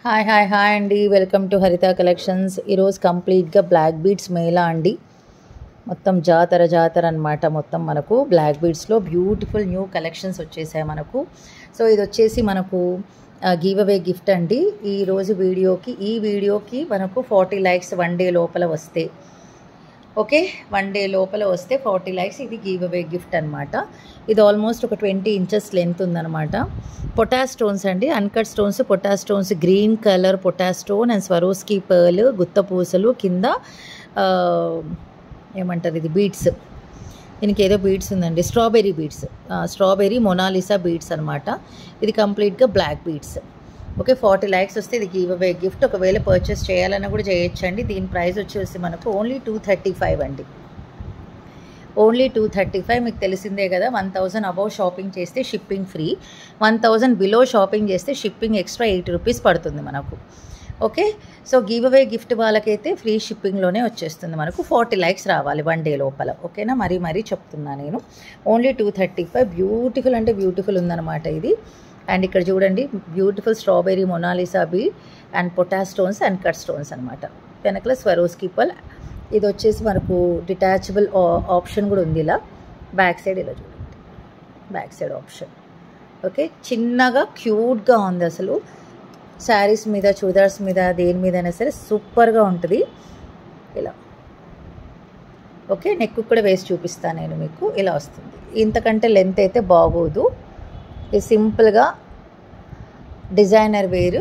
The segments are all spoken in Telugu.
హాయ్ హాయ్ హాయ్ అండి వెల్కమ్ టు హరిత కలెక్షన్స్ ఈరోజు కంప్లీట్గా బ్లాక్ బీడ్స్ మేళా అండి మొత్తం జాతర జాతర అనమాట మొత్తం మనకు బ్లాక్ బీడ్స్లో బ్యూటిఫుల్ న్యూ కలెక్షన్స్ వచ్చేసాయి మనకు సో ఇది వచ్చేసి మనకు గివ్ అవే గిఫ్ట్ అండి ఈ రోజు వీడియోకి ఈ వీడియోకి మనకు ఫార్టీ లైక్స్ వన్ డే లోపల వస్తే ఓకే వన్ డే లోపల వస్తే ఫార్టీ లైక్స్ ఇది గివ్ అవే గిఫ్ట్ అనమాట ఇది ఆల్మోస్ట్ ఒక ట్వంటీ ఇంచెస్ లెంత్ ఉందన్నమాట పొటాస్ స్టోన్స్ అండి అన్కట్ స్టోన్స్ పొటాస్ స్టోన్స్ గ్రీన్ కలర్ పొటాస్ స్టోన్ అండ్ స్వరోస్కి పర్ల్ గుత్త పూసలు కింద ఆ, ఏమంటారు ఇది బీడ్స్ దీనికి ఏదో బీడ్స్ ఉందండి strawberry beads strawberry Monalisa beads అనమాట ఇది కంప్లీట్గా black beads okay forty likes వస్తే ఇది గివ్ అవే గిఫ్ట్ ఒకవేళ పర్చేస్ చేయాలన్నా కూడా చేయొచ్చండి దీని ప్రైస్ వచ్చేసి మనకు ఓన్లీ టూ థర్టీ ఫైవ్ అండి ఓన్లీ టూ థర్టీ ఫైవ్ మీకు తెలిసిందే కదా వన్ థౌజండ్ అబౌవ్ షాపింగ్ చేస్తే shipping free one thousand below shopping చేస్తే షిప్పింగ్ ఎక్స్ట్రా ఎయిటీ రూపీస్ పడుతుంది మనకు okay so give away gift వాళ్ళకైతే ఫ్రీ షిప్పింగ్లోనే వచ్చేస్తుంది మనకు ఫార్టీ లైక్స్ రావాలి వన్ డే లోపల ఓకేనా మరీ మరీ చెప్తున్నా నేను only two thirty five beautiful అంటే బ్యూటిఫుల్ ఉందన్నమాట ఇది అండ్ ఇక్కడ చూడండి beautiful strawberry Monalisa bead and పొటాస్ స్టోన్స్ అండ్ కట్ స్టోన్స్ అనమాట వెనకల స్వరోస్కి పల్ ఇది వచ్చేసి మనకు డిటాచబుల్ ఆప్షన్ కూడా ఉంది ఇలా బ్యాక్ సైడ్ ఇలా చూడండి బ్యాక్ సైడ్ ఆప్షన్ ఓకే చిన్నగా క్యూట్గా ఉంది అసలు శారీస్ మీద చూదార్స్ మీద దేని మీదైనా సరే సూపర్గా ఉంటుంది ఇలా ఓకే నెక్ కూడా వేసి చూపిస్తాను నేను మీకు ఇలా వస్తుంది ఇంతకంటే లెంత్ అయితే బాగోదు ఇది సింపుల్గా డిజైనర్ వేరు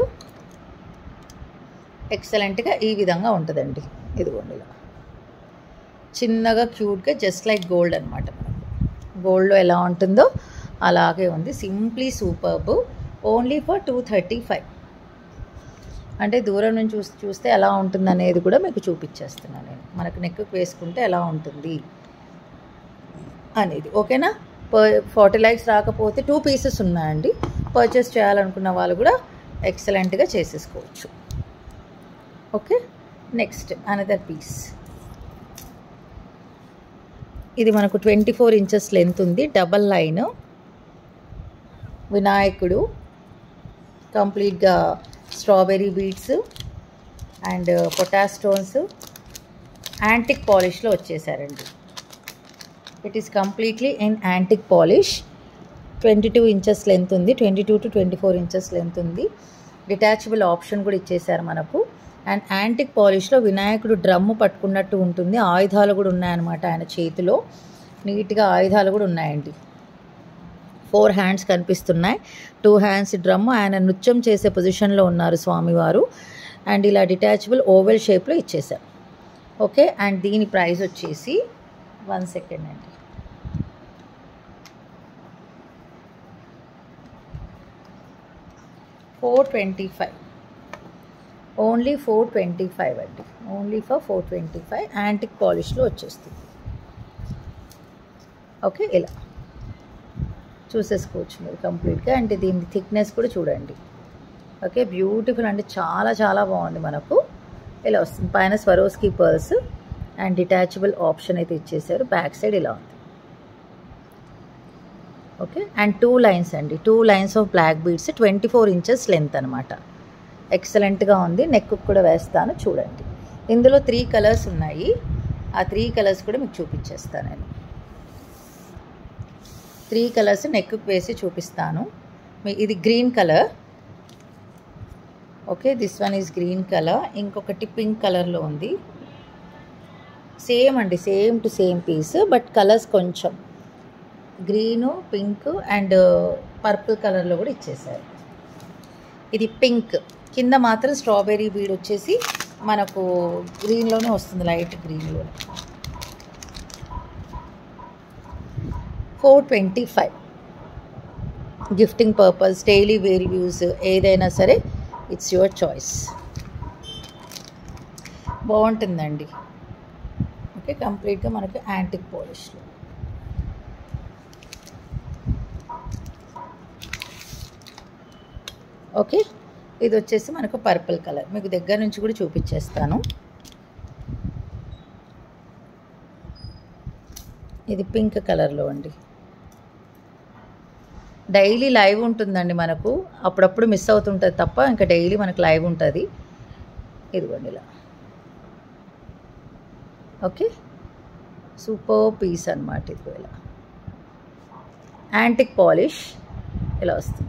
ఎక్సలెంట్గా ఈ విధంగా ఉంటుందండి ఇదిగోండి ఇలా చిన్నగా క్యూట్గా జస్ట్ లైక్ గోల్డ్ అనమాట గోల్డ్లో ఎలా ఉంటుందో అలాగే ఉంది simply superb only for two thirty five అంటే దూరం నుంచి చూసి చూస్తే ఎలా ఉంటుంది అనేది కూడా మీకు చూపించేస్తున్నాను నేను మనకు నెక్ వేసుకుంటే ఎలా ఉంటుంది అనేది ఓకేనా పర్ ఫార్టీ ల్యాక్స్ రాకపోతే టూ పీసెస్ ఉన్నాయండి పర్చేస్ చేయాలనుకున్న వాళ్ళు కూడా ఎక్సలెంట్గా చేసేసుకోవచ్చు ఓకే నెక్స్ట్ అనదర్ పీస్ ఇది మనకు ట్వంటీ ఫోర్ ఇంచెస్ లెంత్ ఉంది డబల్ లైన్ వినాయకుడు కంప్లీట్గా స్ట్రాబెర్రీ బీడ్స్ అండ్ పొటాస్ స్టోన్స్ యాంటిక్ పాలిష్లో వచ్చేసారండి it is completely in antique polish twenty two inches length ఉంది twenty two to twenty four inches length ఉంది డిటాచబుల్ ఆప్షన్ కూడా ఇచ్చేసారు మనకు అండ్ యాంటిక్ పాలిష్లో వినాయకుడు డ్రమ్ము పట్టుకున్నట్టు ఉంటుంది ఆయుధాలు కూడా ఉన్నాయన్నమాట ఆయన చేతిలో నీట్గా ఆయుధాలు కూడా ఉన్నాయండి ఫోర్ హ్యాండ్స్ కనిపిస్తున్నాయి టూ హ్యాండ్స్ డ్రమ్ ఆయన నృత్యం చేసే పొజిషన్లో ఉన్నారు స్వామివారు అండ్ ఇలా డిటాచబుల్ ఓవెల్ షేప్లో ఇచ్చేసారు ఓకే అండ్ దీని ప్రైస్ వచ్చేసి వన్ సెకండ్ అండి four twenty five only four twenty five అండి only for four twenty five antique పాలిష్లో వచ్చేస్తుంది ఓకే ఇలా చూసేసుకోవచ్చు మీరు కంప్లీట్గా అంటే దీని థిక్నెస్ కూడా చూడండి ఓకే బ్యూటిఫుల్ అంటే చాలా చాలా బాగుంది మనకు ఇలా వస్తుంది పైన Swarovski purse and detachable option అయితే ఇచ్చేసారు బ్యాక్ సైడ్ ఇలా ఉంది ఓకే అండ్ టూ లైన్స్ అండి two lines of black beads twenty four inches length అనమాట ఎక్సలెంట్గా ఉంది నెక్ కూడా వేస్తాను చూడండి ఇందులో త్రీ కలర్స్ ఉన్నాయి ఆ త్రీ కలర్స్ కూడా మీకు చూపించేస్తాను నేను త్రీ కలర్స్ నెక్ వేసి చూపిస్తాను మీ ఇది green colour okay this one is green colour ఇంకొకటి పింక్ కలర్లో ఉంది సేమ్ అండి same to same piece but colours కొంచెం గ్రీను పింక్ అండ్ పర్పుల్ కలర్లో కూడా ఇచ్చేసారు ఇది పింక్ కింద మాత్రం స్ట్రాబెర్రీ బీడ్ వచ్చేసి మనకు గ్రీన్లోనే వస్తుంది లైట్ గ్రీన్లో four twenty five gifting purpose daily wear use ఏదైనా సరే ఇట్స్ యువర్ చాయిస్ బాగుంటుందండి ఓకే కంప్లీట్గా మనకి యాంటిక్ పాలిష్లో ఓకే ఇది వచ్చేసి మనకు పర్పుల్ కలర్ మీకు దగ్గర నుంచి కూడా చూపించేస్తాను ఇది పింక్ కలర్లో అండి డైలీ లైవ్ ఉంటుందండి మనకు అప్పుడప్పుడు మిస్ అవుతుంటుంది తప్ప ఇంకా డైలీ మనకు లైవ్ ఉంటుంది ఇదిగోండి ఇలా ఓకే సూపర్ పీస్ అనమాట ఇది ఇలా యాంటిక్ పాలిష్ ఇలా వస్తుంది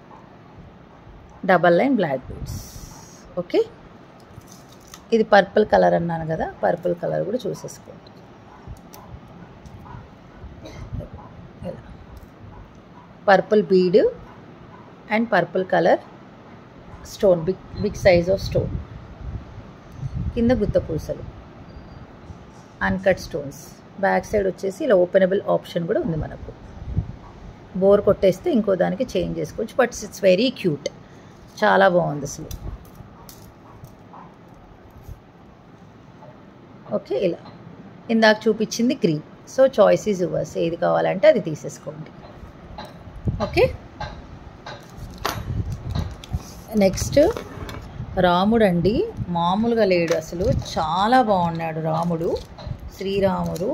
double line black beads okay ఇది పర్పుల్ కలర్ అన్నాను కదా పర్పుల్ కలర్ కూడా చూసేసుకోండి ఇలా purple bead and purple colour stone big big size of stone కింద గుత్త పూసలు అన్కట్ స్టోన్స్ బ్యాక్ సైడ్ వచ్చేసి ఇలా ఓపెనబుల్ ఆప్షన్ కూడా ఉంది మనకు బోర్ కొట్టేస్తే ఇంకో దానికి చేంజ్ చేసుకోవచ్చు బట్ ఇట్స్ వెరీ క్యూట్ చాలా బాగుంది అసలు ఓకే ఇలా ఇందాక చూపించింది green so choice is yours ఏది కావాలంటే అది తీసేసుకోండి ఓకే నెక్స్ట్ రాముడు అండి మామూలుగా లేడు అసలు చాలా బాగున్నాడు రాముడు శ్రీరాముడు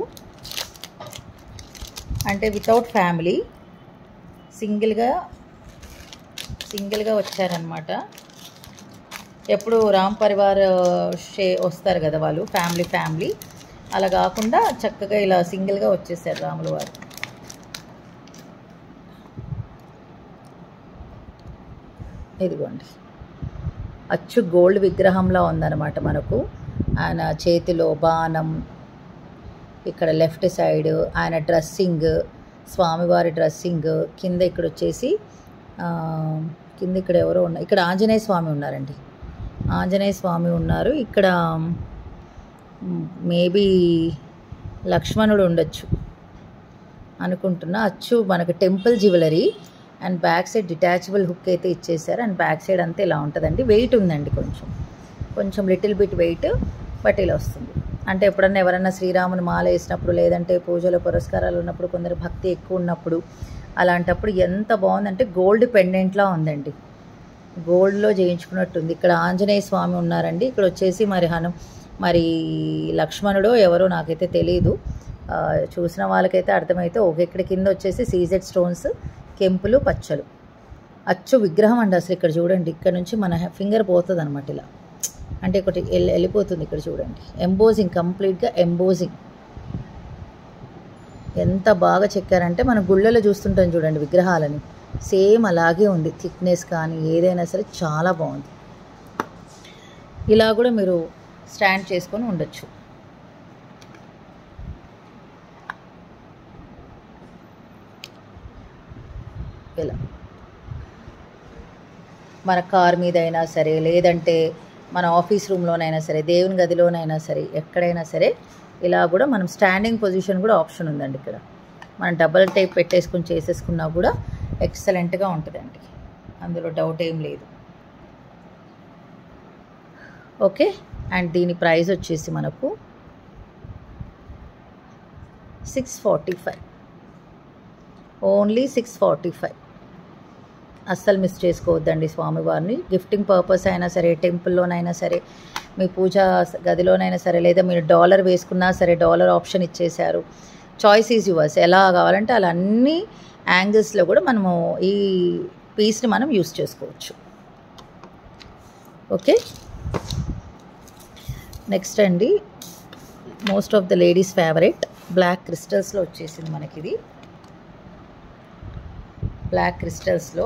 అంటే వితౌట్ ఫ్యామిలీ సింగిల్గా సింగిల్గా వచ్చారనమాట ఎప్పుడు రామ్ పరివార్ షే వస్తారు కదా వాళ్ళు ఫ్యామిలీ ఫ్యామిలీ అలా కాకుండా చక్కగా ఇలా సింగిల్గా వచ్చేసారు రాములు వారు ఇదిగోండి అచ్చు గోల్డ్ విగ్రహంలా ఉందన్నమాట మనకు ఆయన చేతిలో బాణం ఇక్కడ లెఫ్ట్ సైడ్ ఆయన డ్రెస్సింగ్ స్వామివారి డ్రెస్సింగ్ కింద ఇక్కడ వచ్చేసి ఆ, కింద ఇక్కడ ఎవరో ఉన్నారు ఇక్కడ ఆంజనేయ స్వామి ఉన్నారండి ఆంజనేయ స్వామి ఉన్నారు ఇక్కడ మేబీ లక్ష్మణుడు ఉండొచ్చు అనుకుంటున్నా అచ్చు మనకు temple jewellery and back side detachable hook అయితే ఇచ్చేసారు అండ్ బ్యాక్ సైడ్ అంతా ఇలా ఉంటుందండి వెయిట్ ఉందండి కొంచెం కొంచెం లిటిల్ బిట్ వెయిట్ బట్ ఇలా వస్తుంది అంటే ఎప్పుడన్నా ఎవరన్నా శ్రీరాముని మాల వేసినప్పుడు లేదంటే పూజలో పురస్కారాలు ఉన్నప్పుడు కొందరు భక్తి ఎక్కువ ఉన్నప్పుడు అలాంటప్పుడు ఎంత బాగుందంటే గోల్డ్ పెండెంట్లా ఉందండి గోల్డ్లో చేయించుకున్నట్టుంది ఇక్కడ ఆంజనేయ స్వామి ఉన్నారండి ఇక్కడ వచ్చేసి మరి హను మరి లక్ష్మణుడో ఎవరో నాకైతే తెలియదు ఆ, చూసిన వాళ్ళకైతే అర్థమైతే ఓకే ఇక్కడ కింద వచ్చేసి సీజెడ్ స్టోన్స్ కెంపులు పచ్చలు అచ్చు విగ్రహం అండి అసలు ఇక్కడ చూడండి ఇక్కడ నుంచి మన ఫింగర్ పోతుంది అనమాట ఇలా అంటే ఒకటి వెళ్ళి వెళ్ళిపోతుంది ఇక్కడ చూడండి ఎంబోజింగ్ కంప్లీట్గా ఎంబోజింగ్ ఎంత బాగా చెక్కారంటే మన గుళ్ళలో చూస్తుంటాం చూడండి విగ్రహాలని సేమ్ అలాగే ఉంది థిక్నెస్ కానీ ఏదైనా సరే చాలా బాగుంది ఇలా కూడా మీరు స్టాండ్ చేసుకొని ఉండొచ్చు ఇలా మన కార్ మీద అయినా సరే లేదంటే మన ఆఫీస్ రూమ్లోనైనా సరే దేవుని గదిలోనైనా సరే ఎక్కడైనా సరే ఇలా కూడా మనం స్టాండింగ్ పొజిషన్ కూడా ఆప్షన్ ఉందండి ఇక్కడ మనం డబల్ టైప్ పెట్టేసుకుని చేసేసుకున్నా కూడా ఎక్సలెంట్గా ఉంటుందండి అందులో డౌట్ ఏం లేదు ఓకే అండ్ దీని ప్రైస్ వచ్చేసి మనకు six forty five only six forty five అస్సలు మిస్ చేసుకోవద్దండి స్వామివారిని గిఫ్టింగ్ పర్పస్ అయినా సరే టెంపుల్లోనైనా సరే మీ పూజ గదిలోనైనా సరే లేదా మీరు డాలర్ వేసుకున్నా సరే డాలర్ ఆప్షన్ ఇచ్చేశారు చాయిస్ ఈజ్ యువర్స్ ఎలా కావాలంటే అలా అన్ని యాంగిల్స్లో కూడా మనము ఈ పీస్ని మనం యూస్ చేసుకోవచ్చు ఓకే నెక్స్ట్ అండి most of the ladies favourite black క్రిస్టల్స్లో వచ్చేసింది మనకి ఇది బ్లాక్ క్రిస్టల్స్లో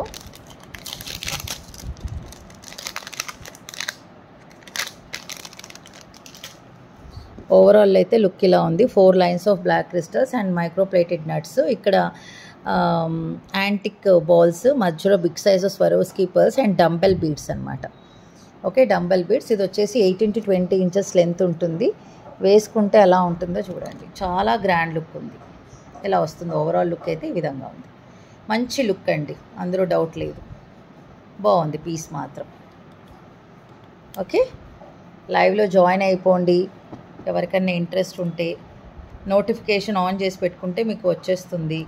ఓవరాల్ అయితే లుక్ ఇలా ఉంది four lines of black crystals and microplated nuts ఇక్కడ యాంటిక్ బాల్స్ మధ్యలో big size of Swarovski pearls and dumbbell beads అనమాట ఓకే డంబెల్ బీడ్స్ ఇది వచ్చేసి eighteen to twenty inches length ఉంటుంది వేసుకుంటే ఎలా ఉంటుందో చూడండి చాలా గ్రాండ్ లుక్ ఉంది ఇలా వస్తుంది ఓవరాల్ లుక్ అయితే ఈ విధంగా ఉంది మంచి లుక్ అండి అందులో డౌట్ లేదు బాగుంది పీస్ మాత్రం ఓకే లైవ్లో జాయిన్ అయిపోండి ఎవరికన్నా ఇంట్రెస్ట్ ఉంటే నోటిఫికేషన్ ఆన్ చేసి పెట్టుకుంటే మీకు వచ్చేస్తుంది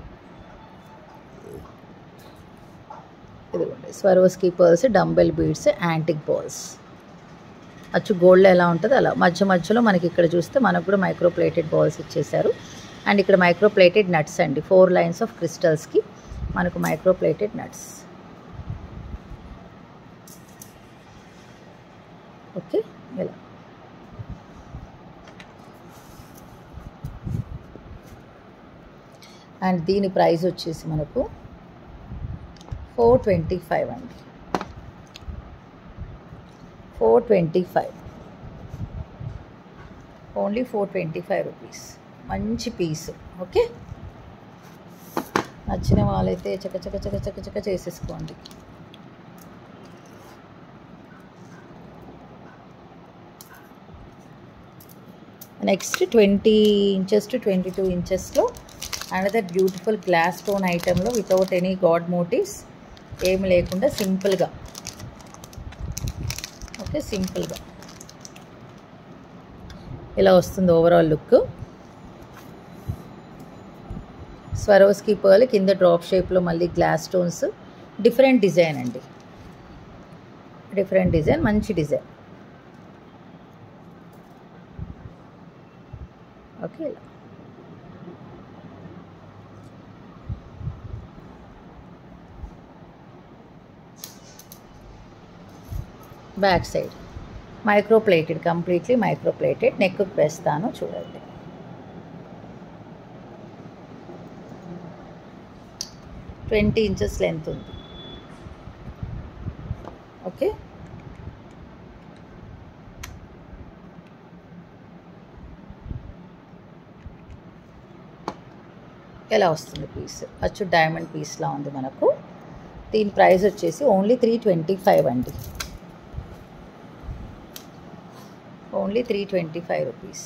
ఇదిగోండి Swarovski pearls dumbbell beads antique balls అచ్చు గోల్డ్లో ఎలా ఉంటుందో అలా మధ్య మధ్యలో మనకి ఇక్కడ చూస్తే మనకు కూడా మైక్రో ప్లేటెడ్ బాల్స్ ఇచ్చేసారు అండ్ ఇక్కడ మైక్రో ప్లేటెడ్ నట్స్ అండి ఫోర్ లైన్స్ ఆఫ్ క్రిస్టల్స్కి మనకు మైక్రో ప్లేటెడ్ నట్స్ ఓకే ఇలా అండ్ దీని ప్రైస్ వచ్చేసి మనకు ఫోర్ ట్వంటీ ఫైవ్ అండి four twenty five only four twenty five rupees మంచి పీస్ ఓకే నచ్చిన వాళ్ళైతే చక చక చక చక చక చేసేసుకోండి next twenty inches to twenty two ఇంచెస్లో అనదర్ బ్యూటిఫుల్ గ్లాస్ స్టోన్ ఐటెంలో వితౌట్ ఎనీ గాడ్ మోటివ్స్ ఏమి లేకుండా సింపుల్గా ఓకే సింపుల్గా ఇలా వస్తుంది ఓవరాల్ లుక్ స్వరోస్కి పర్ల్ కింద డ్రాప్ షేప్లో మళ్ళీ గ్లాస్ స్టోన్స్ డిఫరెంట్ డిజైన్ అండి డిఫరెంట్ డిజైన్ మంచి డిజైన్ ఓకే ఇలా back side micro plated completely micro plated neck వేస్తాను చూడండి ట్వంటీ ఇంచెస్ లెంత్ ఉంది ఓకే ఎలా వస్తుంది పీస్ అచ్చు డైమండ్ పీస్లా ఉంది మనకు దీని ప్రైస్ వచ్చేసి ఓన్లీ త్రీ ట్వంటీ ఫైవ్ అండి only three twenty five rupees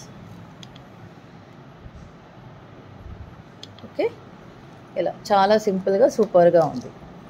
okay ఇలా చాలా సింపుల్గా సూపర్గా ఉంది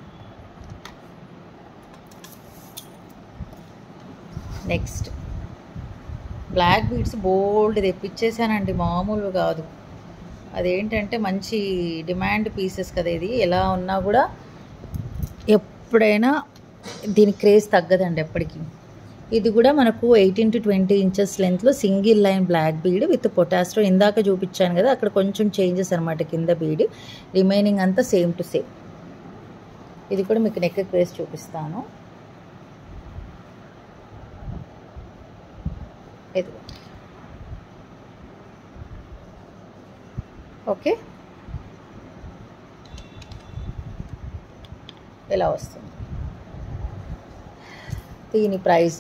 నెక్స్ట్ బ్లాక్ బీడ్స్ బోల్డ్ తెప్పించేసానండి మామూలు కాదు అదేంటంటే మంచి డిమాండ్ పీసెస్ కదా ఇది ఎలా ఉన్నా కూడా ఎప్పుడైనా దీని క్రేజ్ తగ్గదండి ఎప్పటికీ ఇది కూడా మనకు ఎయిటీన్ టు ట్వంటీ ఇంచెస్ లెంత్లో single line black bead with పొటాస్టో ఇందాక చూపించాను కదా అక్కడ కొంచెం చేంజెస్ అనమాట కింద బీడ్ రిమైనింగ్ అంతా సేమ్ టు సేమ్ ఇది కూడా మీకు నెక్ క్రేజ్ చూపిస్తాను ఇది ఓకే ఇలా వస్తుంది దీని price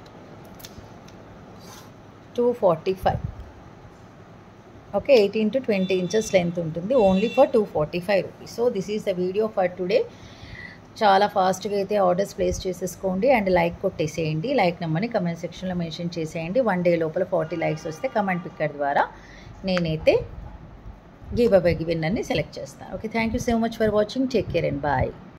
two forty five okay eighteen to twenty inches length ఉంటుంది only for two forty five rupees so this is the video for today చాలా ఫాస్ట్గా అయితే ఆర్డర్స్ ప్లేస్ చేసేసుకోండి అండ్ లైక్ కొట్టేసేయండి లైక్ నెంబర్ని కమెంట్ సెక్షన్లో మెన్షన్ చేసేయండి వన్ డే లోపల ఫార్టీ లైక్స్ వస్తే కమెంట్ పిక్కర్ ద్వారా నేనైతే గివ్ అవే విన్నర్ని సెలెక్ట్ చేస్తాను okay thank you so much for watching take care and bye